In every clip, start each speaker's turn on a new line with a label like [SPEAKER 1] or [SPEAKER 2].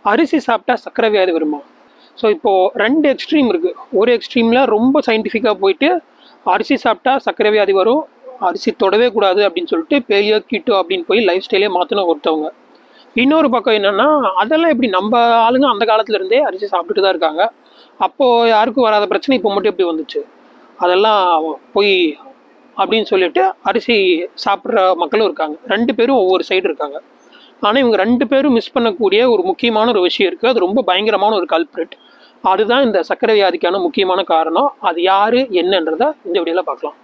[SPEAKER 1] அரிசி சாப்பிட்டா சர்க்கரை வியாதி வருமா ஸோ இப்போது ரெண்டு எக்ஸ்ட்ரீம் இருக்குது ஒரு எக்ஸ்ட்ரீமில் ரொம்ப சயின்டிஃபிக்காக போயிட்டு அரிசி சாப்பிட்டா சர்க்கரை வியாதி வரும் அரிசி தொடவே கூடாது அப்படின்னு சொல்லிட்டு பெரிய கீட்டோ அப்படின்னு போய் லைஃப் ஸ்டைலே மாற்றின ஒருத்தவங்க இன்னொரு பக்கம் என்னென்னா அதெல்லாம் எப்படி நம்ம ஆளுங்க அந்த காலத்துல இருந்தே அரிசி சாப்பிட்டுட்டு தான் இருக்காங்க அப்போது யாருக்கும் வராத பிரச்சனை இப்போ மட்டும் எப்படி வந்துச்சு அதெல்லாம் போய் அப்படின்னு சொல்லிட்டு அரிசி சாப்பிட்ற மக்களும் இருக்காங்க ரெண்டு பேரும் ஒவ்வொரு சைடு இருக்காங்க ஆனால் இவங்க ரெண்டு பேரும் மிஸ் பண்ணக்கூடிய ஒரு முக்கியமான ஒரு விஷயம் இருக்குது அது ரொம்ப பயங்கரமான ஒரு கல்பிரிட் அதுதான் இந்த சர்க்கரை வியாதிக்கான முக்கியமான காரணம் அது யாரு என்னன்றதை இந்த வீடியோவில் பார்க்கலாம்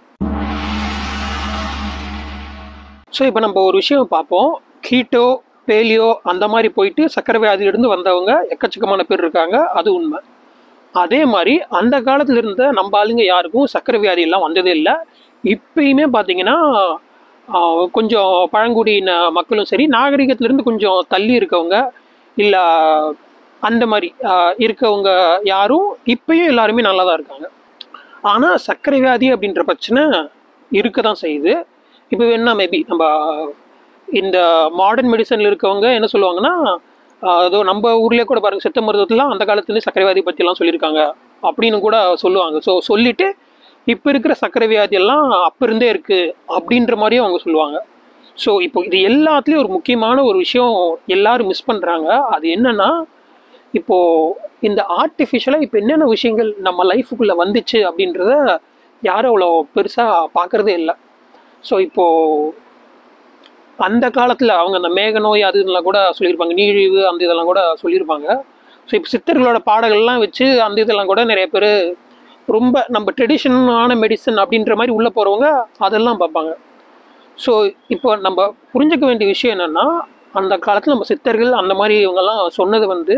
[SPEAKER 1] ஸோ இப்போ நம்ம ஒரு விஷயம் பார்ப்போம் கீட்டோ பேலியோ அந்த மாதிரி போயிட்டு சர்க்கரை வியாதியிலிருந்து வந்தவங்க எக்கச்சக்கமான பேர் இருக்காங்க அது உண்மை அதே மாதிரி அந்த காலத்துல இருந்த நம்ம ஆளுங்க யாருக்கும் சர்க்கரை வியாதி எல்லாம் வந்ததே இல்லை இப்பயுமே பார்த்தீங்கன்னா ஆஹ், கொஞ்சம் பழங்குடியின மக்களும் சரி நாகரிகத்திலிருந்து கொஞ்சம் தள்ளி இருக்கவங்க இல்லை அந்த மாதிரி ஆஹ், இருக்கவங்க யாரும் இப்பயும் எல்லாருமே நல்லா தான் இருக்காங்க ஆனால் சர்க்கரை வியாதி அப்படின்ற பிரச்சனை இருக்க தான் செய்யுது இப்போ வேணா மேபி நம்ம இந்த மாடர்ன் மெடிசனில் இருக்கவங்க என்ன சொல்லுவாங்கன்னா ஆஹ் அதோ நம்ம ஊர்லேயே கூட பாருங்க சித்த மருத்துவத்தில் அந்த காலத்துலேயே சர்க்கரை வியாதி பற்றிலாம் சொல்லியிருக்காங்க அப்படின்னு கூட சொல்லுவாங்க ஸோ சொல்லிட்டு இப்போ இருக்கிற சர்க்கரை வியாதி எல்லாம் அப்போ இருந்தே இருக்குது அப்படின்ற மாதிரியும் அவங்க சொல்லுவாங்க ஸோ இப்போ இது எல்லாத்துலேயும் ஒரு முக்கியமான ஒரு விஷயம் எல்லாரும் மிஸ் பண்ணுறாங்க அது என்னன்னா இப்போ இந்த ஆர்டிஃபிஷியலாக இப்போ என்னென்ன விஷயங்கள் நம்ம லைஃபுக்குள்ளே வந்துச்சு அப்படின்றத யாரும் அவ்வளோ பெருசாக பார்க்குறதே இல்லை ஸோ இப்போது அந்த காலத்தில் அவங்க அந்த மேக நோய் அது இதெல்லாம் கூட சொல்லியிருப்பாங்க நீழிவு அந்த இதெல்லாம் கூட சொல்லியிருப்பாங்க ஸோ இப்போ சித்தர்களோட பாடல்கள்லாம் வச்சு அந்த இதெல்லாம் கூட நிறைய பேர் ரொம்ப நம்ம ட்ரெடிஷனான மெடிசன் அப்படின்ற மாதிரி உள்ளே போகிறவங்க அதெல்லாம் பார்ப்பாங்க ஸோ இப்போ நம்ம புரிஞ்சுக்க வேண்டிய விஷயம் என்னென்னா அந்த காலத்தில் நம்ம சித்தர்கள் அந்த மாதிரி இவங்கெல்லாம் சொன்னது வந்து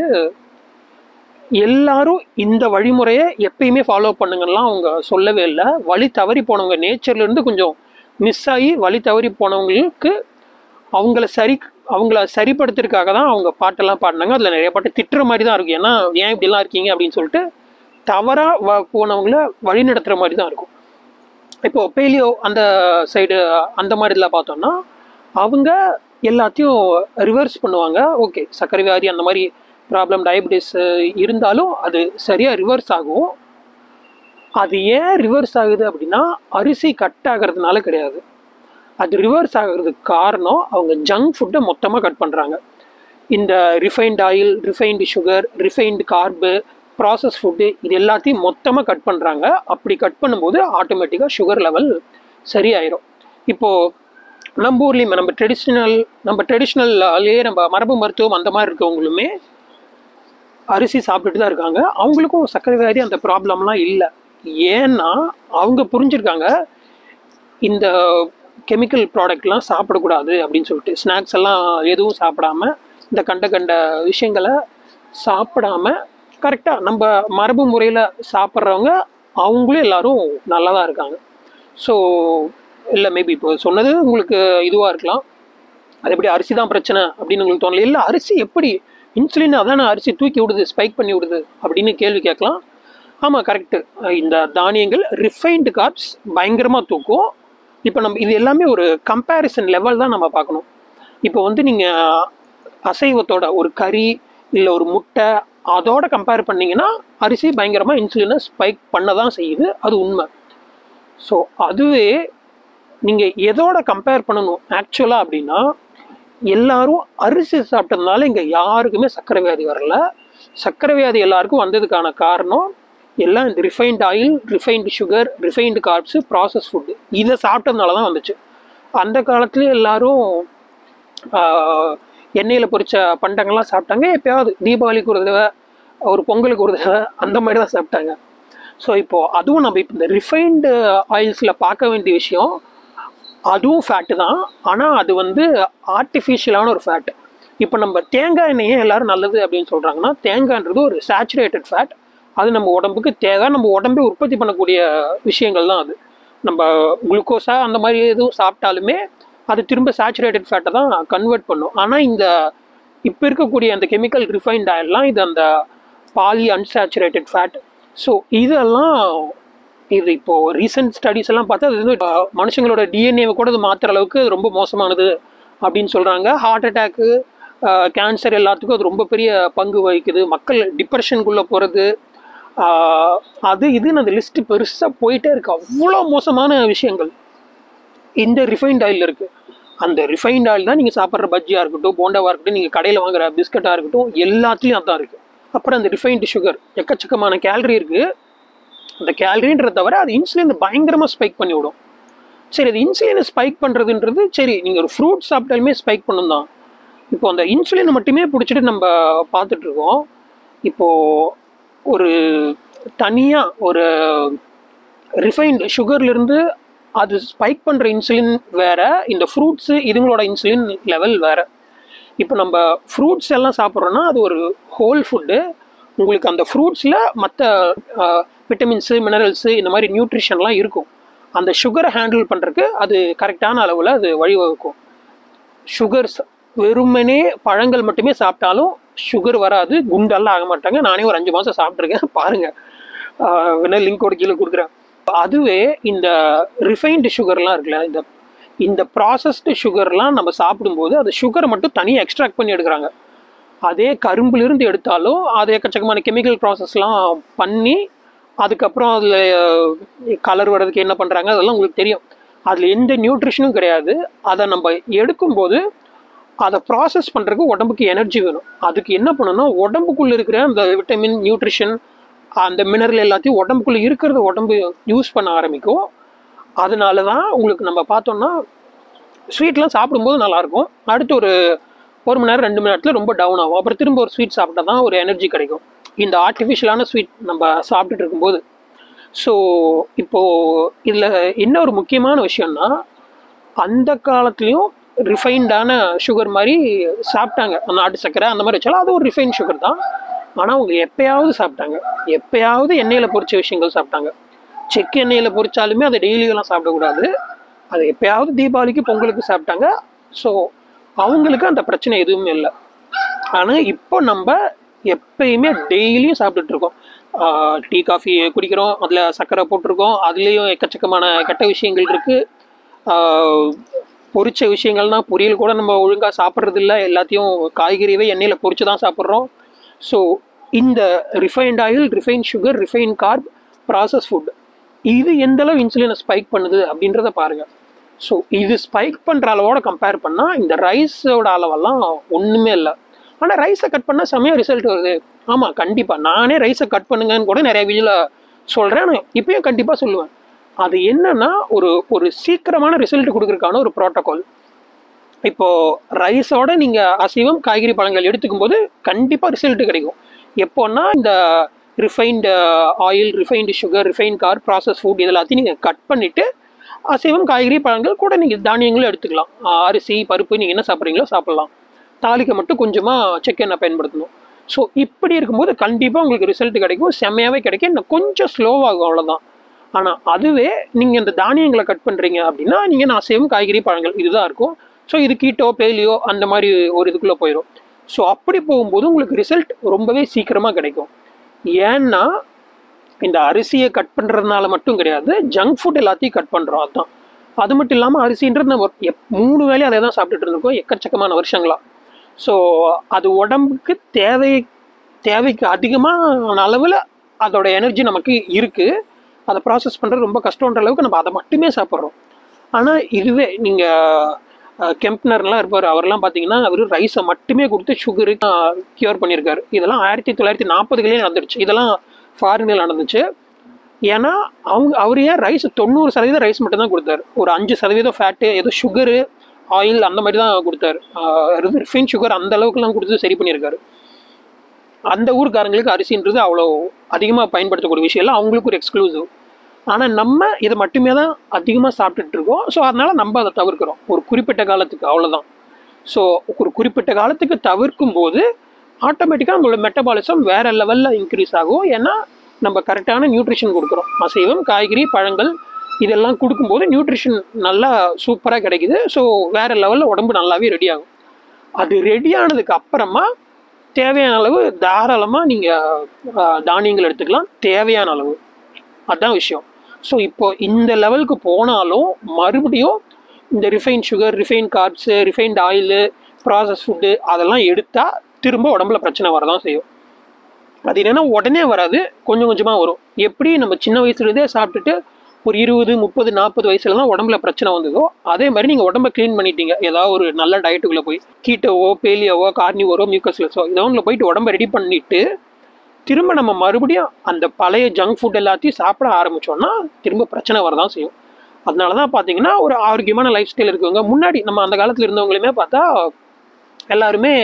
[SPEAKER 1] எல்லாரும் இந்த வழிமுறையை எப்பயுமே ஃபாலோ பண்ணுங்கலாம் அவங்க சொல்லவே இல்லை வழி தவறி போனவங்க நேச்சர்லேருந்து கொஞ்சம் மிஸ் ஆகி வழி தவறி போனவங்களுக்கு அவங்கள சரி அவங்கள சரிப்படுத்துறதுக்காக தான் அவங்க பாட்டெல்லாம் பாடினாங்க அதில் நிறைய பாட்டு திட்டுற மாதிரி தான் இருக்கும் ஏன்னா ஏன் இப்படிலாம் இருக்கீங்க அப்படின்னு சொல்லிட்டு தவறாக வ போனவங்கள வழி நடத்துகிற மாதிரி தான் இருக்கும் இப்போ பேலியோ அந்த சைடு அந்த மாதிரி இதில் பார்த்தோம்னா அவங்க எல்லாத்தையும் ரிவர்ஸ் பண்ணுவாங்க ஓகே சர்க்கரை வியாதி அந்த மாதிரி ப்ராப்ளம் டயபிட்டிஸ் இருந்தாலும் அது சரியாக ரிவர்ஸ் ஆகும் அது ஏன் ரிவர்ஸ் ஆகுது அப்படின்னா அரிசி கட் ஆகிறதுனால கிடையாது அது ரிவர்ஸ் ஆகிறதுக்கு காரணம் அவங்க ஜங்க் ஃபுட்டை மொத்தமாக கட் பண்ணுறாங்க இந்த refined oil refined sugar refined carb process food இது எல்லாத்தையும் மொத்தமாக கட் பண்ணுறாங்க அப்படி கட் பண்ணும்போது ஆட்டோமேட்டிக்காக சுகர் லெவல் சரியாயிரும் இப்போது நம்ம ஊர்லேயுமே நம்ம ட்ரெடிஷ்னல் நம்ம ட்ரெடிஷ்னல்லையே நம்ம மரபு மருத்துவம் அந்த மாதிரி இருக்கவங்களுமே அரிசி சாப்பிட்டுட்டு தான் இருக்காங்க அவங்களுக்கும் சர்க்கரை வியாதி அந்த ப்ராப்ளம்லாம் இல்லை ஏன்னா அவங்க புரிஞ்சிருக்காங்க இந்த கெமிக்கல் ப்ராடக்ட்லாம் சாப்பிடக்கூடாது அப்படின்னு சொல்லிட்டு ஸ்நாக்ஸ் எல்லாம் எதுவும் சாப்பிடாம இந்த கண்ட கண்ட விஷயங்களை சாப்பிடாம கரெக்டாக நம்ம மரபு முறையில் சாப்பிட்றவங்க அவங்களும் எல்லாரும் நல்லா தான் இருக்காங்க ஸோ இல்லை மேபி இப்போ சொன்னது உங்களுக்கு இதுவாக இருக்கலாம் அது எப்படி அரிசி தான் பிரச்சனை அப்படின்னு உங்களுக்கு தோணல இல்லை அரிசி எப்படி இன்சுலின் அதான அரிசி தூக்கி விடுது ஸ்பைக் பண்ணி விடுது அப்படின்னு கேள்வி கேட்கலாம் ஆமாம் கரெக்டு இந்த தானியங்கள் ரிஃபைன்டு கார்ப்ஸ் பயங்கரமாக தூக்கும் இப்போ நம்ம இது எல்லாமே ஒரு கம்பேரிசன் லெவல் தான் நம்ம பார்க்கணும் இப்போ வந்து நீங்கள் அசைவத்தோட ஒரு கறி இல்லை ஒரு முட்டை அதோட கம்பேர் பண்ணீங்கன்னா அரிசி பயங்கரமாக இன்சுலினை ஸ்பைக் பண்ண தான் செய்யுது அது உண்மை ஸோ அதுவே நீங்கள் எதோட கம்பேர் பண்ணணும் ஆக்சுவலாக அப்படின்னா எல்லாரும் அரிசி சாப்பிட்டதுனால இங்கே யாருக்குமே சர்க்கரை வியாதி வரல சர்க்கரை வியாதி எல்லாருக்கும் வந்ததுக்கான காரணம் எல்லாம் இந்த refined oil refined sugar refined carbs process food இதை சாப்பிட்டதுனால தான் வந்துச்சு அந்த காலத்துலேயே எல்லாரும் ஆஹ், எண்ணெயில் பொரிச்ச பண்டங்கள்லாம் சாப்பிட்டாங்க எப்பயாவது தீபாவளிக்கு ஒரு தடவை ஒரு பொங்கலுக்கு ஒரு தடவை அந்த மாதிரி தான் சாப்பிட்டாங்க ஸோ இப்போது அதுவும் நம்ம இப்போ இந்த ரிஃபைன்டு ஆயில்ஸில் பார்க்க வேண்டிய விஷயம் அதுவும் ஃபேட்டு தான் ஆனால் அது வந்து ஆர்டிஃபிஷியலான ஒரு ஃபேட் இப்போ நம்ம தேங்காய் எண்ணெயே எல்லாரும் நல்லது அப்படின்னு சொல்கிறாங்கன்னா தேங்காய்ன்றது ஒரு சேச்சுரேட்டட் ஃபேட் அது நம்ம உடம்புக்கு தேவை நம்ம உடம்பே உற்பத்தி பண்ணக்கூடிய விஷயங்கள் தான் அது நம்ம குளுக்கோஸா அந்த மாதிரி எதுவும் சாப்பிட்டாலுமே அது திரும்ப சேச்சுரேட்டட் ஃபேட்டை தான் கன்வெர்ட் பண்ணும் ஆனால் இந்த இப்போ இருக்கக்கூடிய அந்த கெமிக்கல் ரிஃபைன்ட் ஆயில்லாம் இது அந்த பாலி அன்சாச்சுரேட்டட் ஃபேட் ஸோ இதெல்லாம் இது இப்போ ரீசெண்ட் ஸ்டடீஸ் எல்லாம் பார்த்தா அது வந்து அஹ், மனுஷங்களோட டிஎன்ஏவை கூட இது மாற்றுற அளவுக்கு ரொம்ப மோசமானது அப்படின்னு சொல்கிறாங்க ஹார்ட் அட்டாக்கு கேன்சர் எல்லாத்துக்கும் அது ரொம்ப பெரிய பங்கு வகிக்குது மக்கள் டிப்ரெஷனுக்குள்ளே போகிறது அது இதுன்னு அந்த லிஸ்ட்டு பெருசாக போயிட்டே இருக்கு அவ்வளோ மோசமான விஷயங்கள் இந்த ரிஃபைன்ட் ஆயில் இருக்குது அந்த ரிஃபைன்ட் ஆயில் தான் நீங்கள் சாப்பிட்ற பஜ்ஜியாக இருக்கட்டும் போண்டாவாக இருக்கட்டும் நீங்கள் கடையில் வாங்குற பிஸ்கட்டாக இருக்கட்டும் எல்லாத்துலேயும் அதான் இருக்குது அப்புறம் அந்த ரிஃபைன்டு சுகர் எக்கச்சக்கமான கேலரி இருக்குது அந்த கேலரின்றத தவிர அது இன்சுலின் பயங்கரமாக ஸ்பைக் பண்ணி விடும் சரி அது இன்சுலினை ஸ்பைக் பண்ணுறதுன்றது சரி நீங்கள் ஒரு ஃப்ரூட் சாப்பிட்டாலுமே ஸ்பைக் பண்ணும் தான் இப்போ அந்த இன்சுலினை மட்டுமே பிடிச்சிட்டு நம்ம பார்த்துட்ருக்கோம் இப்போது ஒரு தனியாக ஒரு ரிஃபைன்டு சுகர்லேருந்து அது ஸ்பைக் பண்ணுற இன்சுலின் வேற இந்த ஃப்ரூட்ஸு இதுங்களோட இன்சுலின் லெவல் வேற இப்போ நம்ம ஃப்ரூட்ஸ் எல்லாம் சாப்பிட்றோன்னா அது ஒரு ஹோல் ஃபுட்டு உங்களுக்கு அந்த ஃப்ரூட்ஸில் மற்ற விட்டமின்ஸு மினரல்ஸு இந்த மாதிரி நியூட்ரிஷன்லாம் இருக்கும் அந்த சுகரை ஹேண்டில் பண்ணுறதுக்கு அது கரெக்டான அளவில் அது வழிவகுக்கும் சுகர்ஸ் வெறுமனே பழங்கள் மட்டுமே சாப்பிட்டாலும் சுகர் வராது குண்டெல்லாம் ஆக மாட்டாங்க நானே ஒரு அஞ்சு மாதம் சாப்பிட்ருக்கேன் பாருங்கள் வேணா லிங்கோட கீழே கொடுக்குறேன் அதுவே இந்த ரிஃபைன்டு சுகர்லாம் இருக்குல்ல இந்த இந்த ப்ராசஸ்டு சுகர்லாம் நம்ம சாப்பிடும்போது அது சுகரை மட்டும் தனியாக எக்ஸ்ட்ராக்ட் பண்ணி எடுக்கிறாங்க அதே கரும்புலேருந்து எடுத்தாலும் அது எக்கச்சக்கமான கெமிக்கல் ப்ராசஸ்லாம் பண்ணி அதுக்கப்புறம் அதில் கலர் வர்றதுக்கு என்ன பண்ணுறாங்க அதெல்லாம் உங்களுக்கு தெரியும் அதில் எந்த நியூட்ரிஷனும் கிடையாது அதை நம்ம எடுக்கும்போது அதை ப்ராசஸ் பண்ணுறதுக்கு உடம்புக்கு எனர்ஜி வேணும் அதுக்கு என்ன பண்ணணும்னா உடம்புக்குள்ளே இருக்கிற அந்த விட்டமின் நியூட்ரிஷன் அந்த மினரல் எல்லாத்தையும் உடம்புக்குள்ளே இருக்கிறத உடம்பு யூஸ் பண்ண ஆரம்பிக்கும் அதனால தான் உங்களுக்கு நம்ம பார்த்தோம்னா ஸ்வீட்லாம் சாப்பிடும்போது நல்லாயிருக்கும் அடுத்து ஒரு ஒரு மணி நேரம் ரெண்டு மணி நேரத்தில் ரொம்ப டவுன் ஆகும் அப்புறம் திரும்ப ஒரு ஸ்வீட் சாப்பிட்டா தான் ஒரு எனர்ஜி கிடைக்கும் இந்த ஆர்டிஃபிஷியலான ஸ்வீட் நம்ம சாப்பிட்டுட்டு இருக்கும்போது ஸோ இப்போது இதில் என்ன ஒரு முக்கியமான விஷயம்னா அந்த காலத்துலேயும் ரிஃபைன்டான சுகர் மாதிரி சாப்பிட்டாங்க நாட்டு சர்க்கரை அந்த மாதிரி வச்சாலும் அது ஒரு ரிஃபைன் சுகர் தான் ஆனால் அவங்க எப்பயாவது சாப்பிட்டாங்க எப்பயாவது எண்ணெயில் பொரிச்ச விஷயங்கள் சாப்பிட்டாங்க செக் எண்ணெயில் பொரிச்சாலுமே அதை டெய்லியெல்லாம் சாப்பிடக்கூடாது அது எப்பயாவது தீபாவளிக்கு பொங்கலுக்கு சாப்பிட்டாங்க ஸோ அவங்களுக்கு அந்த பிரச்சனை எதுவுமே இல்லை ஆனால் இப்போ நம்ம எப்பயுமே டெய்லியும் சாப்பிட்டுட்டு இருக்கோம் டீ காஃபி குடிக்கிறோம் அதில் சர்க்கரை போட்டிருக்கோம் அதுலேயும் எக்கச்சக்கமான கெட்ட விஷயங்கள் இருக்குது பொரிச்ச விஷயங்கள்னா பொரியல் கூட நம்ம ஒழுங்காக சாப்பிட்றது இல்லை எல்லாத்தையும் காய்கறியவே எண்ணெயில் பொரிச்சு தான் சாப்பிட்றோம் ஸோ இந்த refined oil refine sugar refine carb process food இது எந்த அளவு இன்சுலினை ஸ்பைக் பண்ணுது அப்படின்றத பாருங்கள் ஸோ இது ஸ்பைக் பண்ணுற அளவோட கம்பேர் பண்ணால் இந்த ரைஸோட அளவெல்லாம் ஒன்றுமே இல்லை ஆனால் ரைஸை கட் பண்ணால் செமையாக ரிசல்ட் வருது ஆமாம் கண்டிப்பாக நானே ரைஸை கட் பண்ணுங்கன்னு கூட நிறைய வீடியோவில் சொல்கிறேன் நான் இப்பயும் கண்டிப்பாக சொல்லுவேன் அது என்னன்னா ஒரு ஒரு சீக்கிரமான ரிசல்ட் கொடுக்குறதுக்கான ஒரு ப்ரோட்டோகால் இப்போது ரைஸோட நீங்கள் அசைவம் காய்கறி பழங்கள் எடுத்துக்கும் போது கண்டிப்பாக ரிசல்ட் கிடைக்கும் எப்போன்னா இந்த refined oil refined sugar refine carb process food இது எல்லாத்தையும் நீங்கள் கட் பண்ணிவிட்டு அசைவம் காய்கறி பழங்கள் கூட நீங்கள் தானியங்களும் எடுத்துக்கலாம் அரிசி பருப்பு நீங்கள் என்ன சாப்பிட்றீங்களோ சாப்பிட்லாம் தாளிக்க மட்டும் கொஞ்சமாக செக் எண்ணெய் பயன்படுத்தணும் ஸோ இப்படி இருக்கும்போது கண்டிப்பாக உங்களுக்கு ரிசல்ட் கிடைக்கும் செம்மையாகவே கிடைக்கும் இன்னும் கொஞ்சம் ஸ்லோவாகும் அவ்வளோதான் ஆனால் அதுவே நீங்கள் இந்த தானியங்களை கட் பண்ணுறீங்க அப்படின்னா நீங்கள் நான் அசைவம் காய்கறி பழங்கள் இதுதான் இருக்கும் ஸோ இது கீட்டோ பேலியோ அந்த மாதிரி ஒரு இதுக்குள்ளே போயிடும் ஸோ அப்படி போகும்போது உங்களுக்கு ரிசல்ட் ரொம்பவே சீக்கிரமாக கிடைக்கும் ஏன்னா இந்த அரிசியை கட் பண்ணுறதுனால மட்டும் கிடையாது ஜங்க் ஃபுட் எல்லாத்தையும் கட் பண்ணுறோம் அதுதான் அது மட்டும் இல்லாமல் அரிசின்றது நம்ம எப் மூணு வேலையும் அதை தான் சாப்பிட்டுட்டு இருந்திருக்கோம் எக்கச்சக்கமான வருஷங்களா ஸோ அது உடம்புக்கு தேவை தேவைக்கு அதிகமான அளவில் அதோட எனர்ஜி நமக்கு இருக்குது அதை ப்ராசஸ் பண்ணுறது ரொம்ப கஷ்டன்ற அளவுக்கு நம்ம அதை மட்டுமே சாப்பிட்றோம் ஆனால் இதுவே நீங்கள் கெம்ப்னர்லாம் இருப்பார் அவர்லாம் பார்த்தீங்கன்னா அவர் ரைஸை மட்டுமே கொடுத்து சுகருக்கு க்யூர் பண்ணியிருக்காரு இதெல்லாம் ஆயிரத்தி தொள்ளாயிரத்தி நாற்பதுகளே நடந்துடுச்சு இதெல்லாம் ஃபாரினில் நடந்துச்சு ஏன்னா அவங்க அவர் ஏன் ரைஸ் தொண்ணூறு சதவீதம் ரைஸ் மட்டும் தான் கொடுத்தாரு ஒரு அஞ்சு சதவீதம் ஃபேட்டு ஏதோ சுகரு ஆயில் அந்த மாதிரி தான் கொடுத்தாரு ரிஃபைன் சுகர் அந்த அளவுக்குலாம் கொடுத்து சரி பண்ணியிருக்காரு அந்த ஊருக்காரங்களுக்கு அரிசின்றது அவ்வளோ அதிகமாக பயன்படுத்தக்கூடிய விஷயம் இல்லை அவங்களுக்கு ஒரு எக்ஸ்க்ளூசிவ் ஆனால் நம்ம இதை மட்டுமே தான் அதிகமாக சாப்பிட்டுட்டு இருக்கோம் ஸோ அதனால் நம்ம அதை தவிர்க்கிறோம் ஒரு குறிப்பிட்ட காலத்துக்கு அவ்வளோதான் ஸோ ஒரு குறிப்பிட்ட காலத்துக்கு தவிர்க்கும் போது ஆட்டோமேட்டிக்காக நம்மளோட மெட்டபாலிசம் வேறு லெவலில் இன்க்ரீஸ் ஆகும் ஏன்னா நம்ம கரெக்டான நியூட்ரிஷன் கொடுக்குறோம் அசைவம் காய்கறி பழங்கள் இதெல்லாம் கொடுக்கும்போது நியூட்ரிஷன் நல்லா சூப்பராக கிடைக்குது ஸோ வேறு லெவலில் உடம்பு நல்லாவே ரெடி ஆகும் அது ரெடி ஆனதுக்கு அப்புறமா தேவையான அளவு தாராளமாக நீங்கள் தானியங்கள் எடுத்துக்கலாம் தேவையான அளவு அதுதான் விஷயம் ஸோ இப்போ இந்த லெவலுக்கு போனாலும் மறுபடியும் இந்த refine sugar refine carbs refined oil process food அதெல்லாம் எடுத்தால் திரும்ப உடம்புல பிரச்சனை வரதான் செய்யும் அது என்னென்னா உடனே வராது கொஞ்சம் கொஞ்சமாக வரும் எப்படி நம்ம சின்ன வயசுலேருந்தே சாப்பிட்டுட்டு ஒரு இருபது முப்பது நாற்பது வயசுல தான் உடம்புல பிரச்சனை வந்ததோ அதே மாதிரி நீங்கள் உடம்ப க்ளீன் பண்ணிட்டீங்க ஏதாவது ஒரு நல்ல டயட்டுக்குள்ளே போய் கீட்டோவோ பேலியோவோ கார்னிவோரோ மியூக்கஸ்லஸோ இதோ ஒன்றில் போயிட்டு உடம்ப ரெடி பண்ணிட்டு திரும்ப நம்ம மறுபடியும் அந்த பழைய ஜங்க் ஃபுட் எல்லாத்தையும் சாப்பிட ஆரம்பிச்சோம்னா திரும்ப பிரச்சனை வரதான் செய்யும் அதனால தான் பார்த்தீங்கன்னா ஒரு ஆரோக்கியமான லைஃப் ஸ்டைல் இருக்கவங்க முன்னாடி நம்ம அந்த காலத்தில் இருந்தவங்களுமே பார்த்தா எல்லாருமே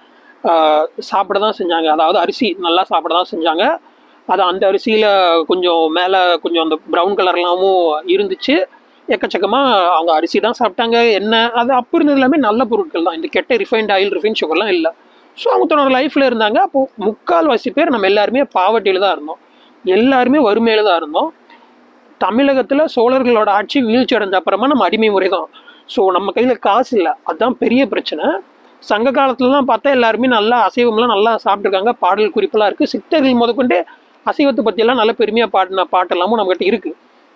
[SPEAKER 1] சாப்பிட தான் செஞ்சாங்க அதாவது அரிசி நல்லா சாப்பிட தான் செஞ்சாங்க அது அந்த அரிசியில் கொஞ்சம் மேலே கொஞ்சம் அந்த ப்ரௌன் கலர்லாமும் இருந்துச்சு எக்கச்சக்கமாக அவங்க அரிசி தான் சாப்பிட்டாங்க எண்ணெய் அது அப்போ இருந்தது எல்லாமே நல்ல பொருட்கள் தான் இந்த கெட்ட ரிஃபைண்ட் ஆயில் ரிஃபைண்ட் சுகர்லாம் இல்லை ஸோ அவங்க தன்னோட லைஃப்பில் இருந்தாங்க அப்போது முக்கால்வாசி பேர் நம்ம எல்லாருமே பாவர்ட்டியில் தான் இருந்தோம் எல்லாருமே வறுமையில் தான் இருந்தோம் தமிழகத்தில் சோழர்களோட ஆட்சி வீழ்ச்சி அடைஞ்ச அப்புறமா நம்ம அடிமை முறை தான் ஸோ நம்ம கையில் காசு இல்லை அதுதான் பெரிய பிரச்சனை சங்க காலத்துலலாம் பார்த்தா எல்லாருமே நல்லா அசைவம்லாம் நல்லா சாப்பிட்ருக்காங்க பாடல் குறிப்பெல்லாம் இருக்குது சித்தர்கள் முதற்கொண்டு அசைவத்தை பற்றியெல்லாம் நல்ல பெருமையாக பாடின பாட்டெல்லாமும் நம்மகிட்ட இருக்குது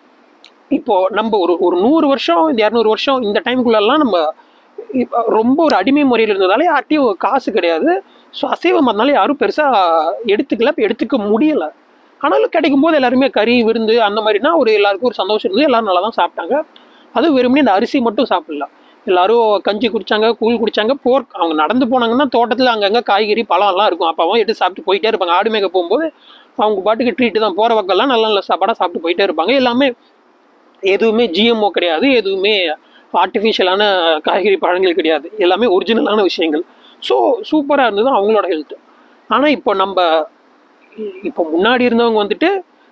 [SPEAKER 1] இப்போது நம்ம ஒரு ஒரு நூறு வருஷம் இந்த இரநூறு வருஷம் இந்த டைமுக்குள்ளெல்லாம் நம்ம இப்ப ரொம்ப ஒரு அடிமை முறையில் இருந்ததால யார்ட்டையும் காசு கிடையாது ஸோ அசைவம் அதனால யாரும் பெருசாக எடுத்துக்கல இப்போ எடுத்துக்க முடியலை ஆனாலும் கிடைக்கும் போது எல்லாருமே கறி விருந்து அந்த மாதிரினா ஒரு எல்லாருக்கும் ஒரு சந்தோஷம் இருந்தது எல்லாரும் நல்லா தான் சாப்பிட்டாங்க அதுவும் வெறுமனே இந்த அரிசி மட்டும் சாப்பிடல எல்லாரும் கஞ்சி குடிச்சாங்க கூழ் குடிச்சாங்க போர் அவங்க நடந்து போனாங்கன்னா தோட்டத்தில் அங்கங்கே காய்கறி பழம்லாம் இருக்கும் அப்போ அவன் எடுத்து சாப்பிட்டு போயிட்டே இருப்பாங்க ஆடு மேய்க்க போகும்போது அவங்க பாட்டுக்கு ட்ரீட்டு தான் போகிற பக்கம்லாம் நல்ல நல்ல சாப்பாடாக சாப்பிட்டு போயிட்டே இருப்பாங்க எல்லாமே எதுவுமே ஜிஎம்ஓ கிடையாது எதுவுமே ஆர்டிஃபிஷியலான காய்கறி பழங்கள் கிடையாது எல்லாமே ஒரிஜினலான விஷயங்கள் ஸோ சூப்பராக இருந்தது அவங்களோட ஹெல்த் ஆனால் இப்போ நம்ம இப்போ முன்னாடி இருந்தவங்க வந்துட்டு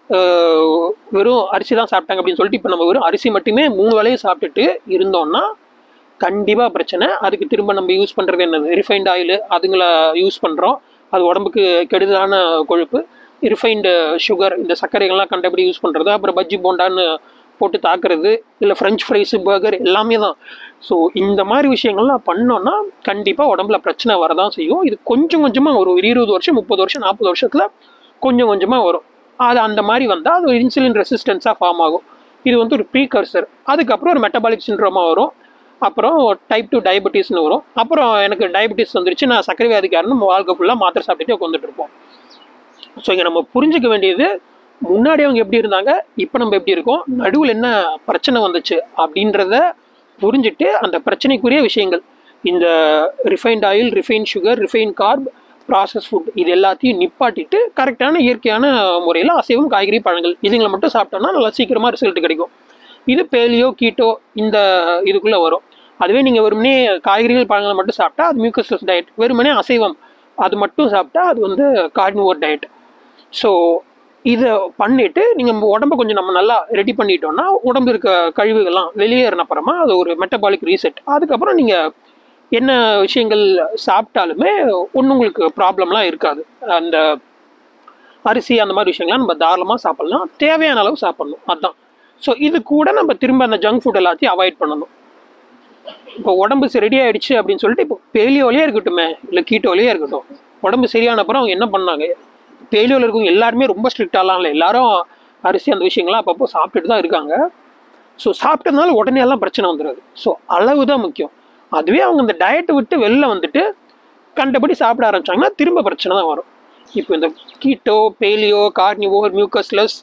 [SPEAKER 1] ஆஹ், வெறும் அரிசி தான் சாப்பிட்டாங்க அப்படின்னு சொல்லிட்டு இப்போ நம்ம வெறும் அரிசி மட்டுமே மூணு வேளையும் சாப்பிட்டுட்டு இருந்தோம்னா கண்டிப்பாக பிரச்சனை அதுக்கு திரும்ப நம்ம யூஸ் பண்ணுறது என்னது ரிஃபைண்ட் ஆயில் அதுங்களை யூஸ் பண்ணுறோம் அது உடம்புக்கு கெடுதலான கொழுப்பு ரிஃபைண்டு சுகர் இந்த சர்க்கரைகள்லாம் கண்டபடி யூஸ் பண்ணுறது அப்புறம் பஜ்ஜி போண்டான்னு போட்டு தாக்குறது இல்லை ஃப்ரெஞ்ச் ஃப்ரைஸு பர்கர் எல்லாமே தான் ஸோ இந்த மாதிரி விஷயங்கள்லாம் பண்ணோன்னா கண்டிப்பாக உடம்புல பிரச்சனை வரதான் செய்யும் இது கொஞ்சம் கொஞ்சமாக ஒரு இருபது வருஷம் முப்பது வருஷம் நாற்பது வருஷத்தில் கொஞ்சம் கொஞ்சமாக வரும் அது அந்த மாதிரி வந்தால் அது ஒரு இன்சுலின் ரெசிஸ்டன்ஸாக ஃபார்ம் ஆகும் இது வந்து ஒரு ப்ரீகர்சர் அதுக்கப்புறம் ஒரு மெட்டபாலிக் சிண்ட்ரோமா வரும் அப்புறம் டைப் டூ டயபெட்டிஸ்னு வரும் அப்புறம் எனக்கு டயபெட்டிஸ் வந்துருச்சு நான் சர்க்கரை வியாதிக்காரன் நம்ம வாழ்க்கை ஃபுல்லாக மாத்திரை சாப்பிட்டுட்டு உட்காந்துட்டு இருப்போம் ஸோ இங்கே நம்ம புரிஞ்சுக்க வேண்டியது முன்னாடி அவங்க எப்படி இருந்தாங்க இப்போ நம்ம எப்படி இருக்கோம் நடுவில் என்ன பிரச்சனை வந்துச்சு அப்படின்றத புரிஞ்சுட்டு அந்த பிரச்சனைக்குரிய விஷயங்கள் இந்த refined oil refine sugar refine carb process food இது எல்லாத்தையும் நிப்பாட்டிட்டு கரெக்டான இயற்கையான முறையில் அசைவம் காய்கறி பழங்கள் இதுங்களை மட்டும் சாப்பிட்டோம்னா நல்லா சீக்கிரமாக ரிசல்ட் கிடைக்கும் இது பேலியோ கீட்டோ இந்த இதுக்குள்ளே வரும் அதுவே நீங்கள் வெறுமனே காய்கறிகள் பழங்களை மட்டும் சாப்பிட்டா அது மியூக்கஸ்லஸ் டயட் வெறுமனே அசைவம் அது மட்டும் சாப்பிட்டா அது வந்து கார்னிவோர் டயட் ஸோ இதை பண்ணிட்டு நீங்கள் உடம்ப கொஞ்சம் நம்ம நல்லா ரெடி பண்ணிட்டோம்னா உடம்பு இருக்க கழிவுகள்லாம் வெளியேறின அப்புறமா அது ஒரு மெட்டபாலிக் ரீசெட் அதுக்கப்புறம் நீங்கள் என்ன விஷயங்கள் சாப்பிட்டாலுமே ஒன்றும் உங்களுக்கு ப்ராப்ளம்லாம் இருக்காது அந்த அரிசி அந்த மாதிரி விஷயங்கள்லாம் நம்ம தாராளமாக சாப்பிட்லாம் தேவையான அளவு சாப்பிட்ணும் அதுதான் ஸோ இது கூட நம்ம திரும்ப அந்த ஜங்க் ஃபுட் எல்லாத்தையும் அவாய்ட் பண்ணணும் இப்போ உடம்பு ரெடி ஆயிடுச்சு அப்படின்னு சொல்லிட்டு இப்போ பேலியோலேயே இருக்கட்டுமே இல்லை கீட்டோலேயே இருக்கட்டும் உடம்பு சரியான அப்புறம் அவங்க என்ன பண்ணாங்க பேலியோவில் இருக்கவங்க எல்லாருமே ரொம்ப ஸ்ட்ரிக்டாலாம் இல்லை எல்லாரும் அரிசி அந்த விஷயங்கள்லாம் அப்பப்போ சாப்பிட்டுட்டு தான் இருக்காங்க ஸோ சாப்பிட்டதுனால உடனே எல்லாம் பிரச்சனை வந்துடாது ஸோ அளவு தான் முக்கியம் அதுவே அவங்க இந்த டயட்டை விட்டு வெளில வந்துட்டு கண்டபடி சாப்பிட ஆரம்பிச்சாங்கன்னா திரும்ப பிரச்சனை தான் வரும் இப்போ இந்த கீட்டோ பேலியோ கார்னிவோர் மியூக்கஸ்லஸ்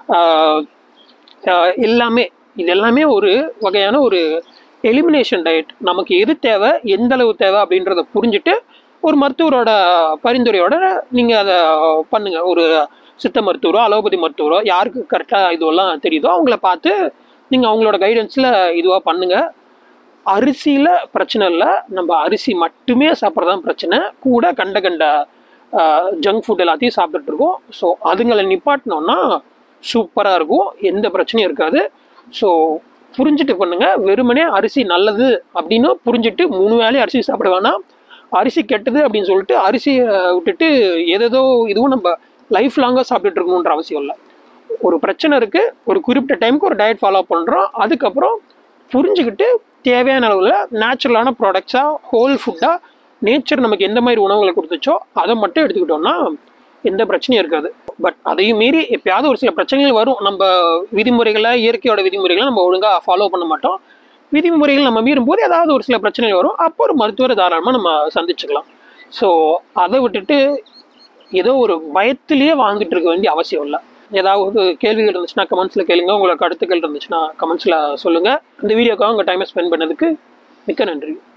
[SPEAKER 1] எல்லாமே இது எல்லாமே ஒரு வகையான ஒரு எலிமினேஷன் டயட் நமக்கு எது தேவை எந்த அளவு தேவை அப்படின்றத புரிஞ்சுட்டு ஒரு மருத்துவரோட பரிந்துரையோட நீங்கள் அதை பண்ணுங்க ஒரு சித்த மருத்துவரோ அலோபதி மருத்துவரோ யாருக்கு கரெக்டாக இதுவெல்லாம் தெரியுதோ அவங்கள பார்த்து நீங்கள் அவங்களோட கைடன்ஸில் இதுவாக பண்ணுங்க அரிசியில் பிரச்சனை இல்லை நம்ம அரிசி மட்டுமே சாப்பிட்றதான் பிரச்சனை கூட கண்ட கண்ட ஜங்க் ஃபுட் எல்லாத்தையும் சாப்பிட்டுட்டு இருக்கோம் ஸோ அதுங்களை நிப்பாட்டினோன்னா சூப்பராக இருக்கும் எந்த பிரச்சனையும் இருக்காது ஸோ புரிஞ்சுட்டு பண்ணுங்க வெறுமனே அரிசி நல்லது அப்படின்னு புரிஞ்சுட்டு மூணு வேலையும் அரிசி சாப்பிட வேணாம் அரிசி கெட்டது அப்படின்னு சொல்லிட்டு அரிசியை விட்டுட்டு எதேதோ இதுவும் நம்ம லைஃப் லாங்காக சாப்பிட்டுட்டு இருக்கணுன்ற அவசியம் இல்லை ஒரு பிரச்சனை இருக்குது ஒரு குறிப்பிட்ட டைமுக்கு ஒரு டயட் ஃபாலோ பண்ணுறோம் அதுக்கப்புறம் புரிஞ்சுக்கிட்டு தேவையான அளவில் நேச்சுரலான ப்ராடக்ட்ஸாக ஹோல் ஃபுட்டாக நேச்சர் நமக்கு எந்த மாதிரி உணவுகளை கொடுத்துச்சோ அதை மட்டும் எடுத்துக்கிட்டோம்னா எந்த பிரச்சனையும் இருக்காது பட் அதையும் மீறி எப்பயாவது ஒரு சில பிரச்சனைகள் வரும் நம்ம விதிமுறைகளை இயற்கையோட விதிமுறைகளை நம்ம ஒழுங்காக ஃபாலோ பண்ண மாட்டோம் விதிமுறைகள் நம்ம மீறும் போது ஏதாவது ஒரு சில பிரச்சனைகள் வரும் அப்போ ஒரு மருத்துவரை தாராளமாக நம்ம சந்திச்சுக்கலாம் ஸோ அதை விட்டுட்டு ஏதோ ஒரு பயத்திலேயே வாழ்ந்துட்டு இருக்க வேண்டிய அவசியம் இல்லை ஏதாவது கேள்விகள் இருந்துச்சுன்னா கமெண்ட்ஸில் கேளுங்க உங்களுக்கு கருத்துக்கள் இருந்துச்சுன்னா கமெண்ட்ஸில் சொல்லுங்கள் இந்த வீடியோக்காக உங்கள் டைமை ஸ்பெண்ட் பண்ணதுக்கு மிக்க நன்றி